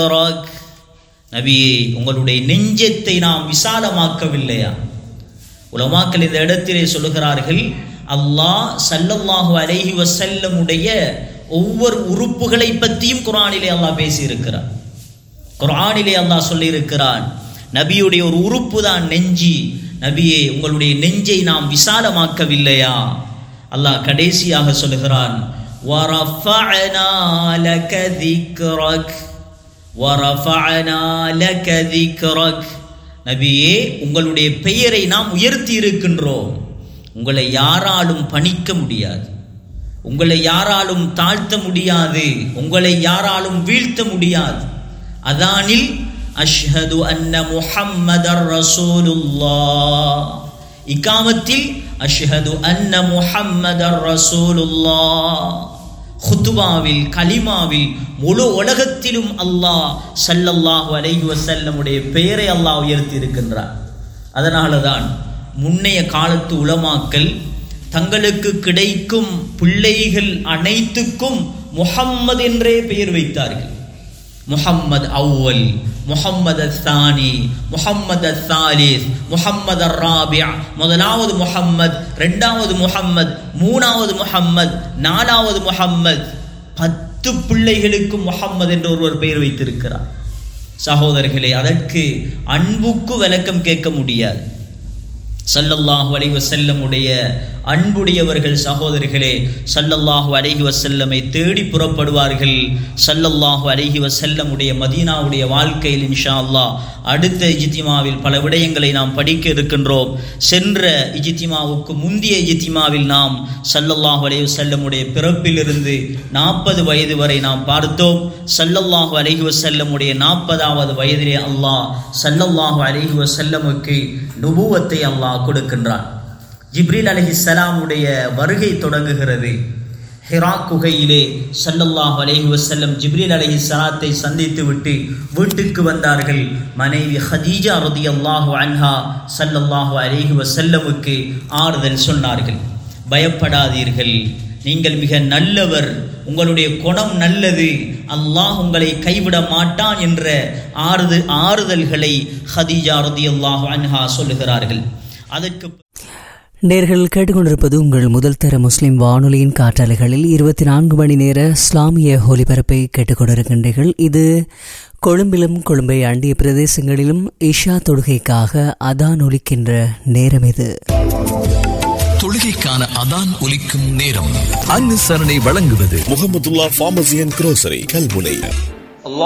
நபியே உங்களுடைய நெஞ்சத்தை நாம் விசாலமாக்கவில்லையா உலமாக்கள் இந்த இடத்திலே சொல்லுகிறார்கள் அல்லாஹ் சல்லல்லாஹு அலைஹி வசல்லமுடைய ஒவ்வொரு உறுப்புகளை பற்றியும் குரானிலே அல்லாஹ் பேசியிருக்கிறார் குரானிலே அல்லாஹ் சொல்லியிருக்கிறான் நபியுடைய ஒரு உறுப்பு தான் நெஞ்சி நபியே உங்களுடைய நெஞ்சை நாம் விசாலமாக்கவில்லையா அல்லாஹ் கடைசியாக சொல்லுகிறான் وَرَفَعْنَا لَكَ ذِكْرَكَ وَرَفَعْنَا لَكَ ذِكْرَكَ நபியே உங்களுடைய பெயரை நாம் உயர்த்தி இருக்கின்றோம் உங்களை யாராலும் பணிக்க முடியாது உங்களை யாராலும் தாழ்த்த முடியாது உங்களை யாராலும் வீழ்த்த முடியாது அதானில் அஷ்ஹது அன்ன முஹம்மதர் ரசூலுல்லாஹ் இக்காமத்தில் அஷ்ஹது அன்ன முஹம்மதர் ரசூலுல்லாஹ் ஹுத்துபாவில் கலிமாவில் முழு உலகத்திலும் அல்லாஹ் சல்லல்லாஹு அலைஹி வஸல்லமுடைய பெயரை அல்லாஹ் உயர்த்தி இருக்கின்றார் அதனால தான் முன்னைய காலத்து உலமாக்கள் தங்களுக்கு கிடைக்கும் பிள்ளைகள் அனைத்துக்கும் முஹம்மது என்றே பெயர் வைத்தார்கள் முஹம்மது அவ்வல் முஹம்மது தானி முஹம்மது தாலிஸ் முஹம்மது ராபியா முதலாவது முஹம்மத் ரெண்டாவது முஹம்மத் மூணாவது முஹம்மத் நாலாவது முஹம்மத் பத்து பிள்ளைகளுக்கு முஹம்மது என்று ஒருவர் பெயர் வைத்திருக்கிறார் சகோதரர்களே அதற்கு அன்புக்கு விளக்கம் கேட்க முடியாது சல்லல்லாஹு அலைஹி வஸல்லமுடைய அன்புடையவர்கள் சகோதரிகளே சல்லல்லாஹு அலைஹி வஸல்லமை தேடி புறப்படுவார்கள் சல்லல்லாஹு அலைஹி வஸல்லமுடைய மதீனாவுடைய வாழ்க்கையில் இன்ஷா அல்லாஹ் அடுத்த இஜித்திமாவில் பல விடயங்களை நாம் படிக்க இருக்கின்றோம் சென்ற இஜித்திமாவுக்கு முந்தைய இஜித்திமாவில் நாம் சல்லல்லாஹு அலைஹி வஸல்லமுடைய பிறப்பிலிருந்து நாற்பது வயது வரை நாம் பார்த்தோம் சல்லல்லாஹு அலைஹி வஸல்லமுடைய நாற்பதாவது வயதிலே அல்லாஹ் சல்லல்லாஹு அலைஹி வஸல்லமுக்கு நுபுவத்தை அல்லாஹ் கொடுக்கின்றான் ஜிப்ரீல் அலஹி சலாமுடைய வருகை தொடங்குகிறது ஹிரா குகையிலே சல்லல்லாஹ் அலைஹி வசல்லம் ஜிப்ரீல் அலஹி சலாத்தை சந்தித்து விட்டு வீட்டுக்கு வந்தார்கள் மனைவி ஹதீஜா ரதி அல்லாஹு அன்ஹா சல்லல்லாஹு அலைஹி வசல்லமுக்கு ஆறுதல் சொன்னார்கள் பயப்படாதீர்கள் நீங்கள் மிக நல்லவர் உங்களுடைய குணம் நல்லது அல்லாஹ் உங்களை கைவிட மாட்டான் என்ற ஆறுது ஆறுதல்களை ஹதீஜா ரதி அல்லாஹு அன்ஹா சொல்லுகிறார்கள் அதற்கு நேர்கள் கேட்டுக்கொண்டிருப்பது உங்கள் முதல் தர முஸ்லிம் வானொலியின் காற்றாலைகளில் இருபத்தி நான்கு மணி நேர இஸ்லாமிய ஒலிபரப்பை கேட்டுக்கொண்டிருக்கின்றீர்கள் இது கொழும்பிலும் கொழும்பை அண்டிய பிரதேசங்களிலும் இஷா தொழுகைக்காக அதான் ஒலிக்கின்ற நேரம் இது தொழுகைக்கான அதான் ஒலிக்கும் நேரம் அனுசரணை வழங்குவது Muhammadullah pharmacy and grocery Kalmunai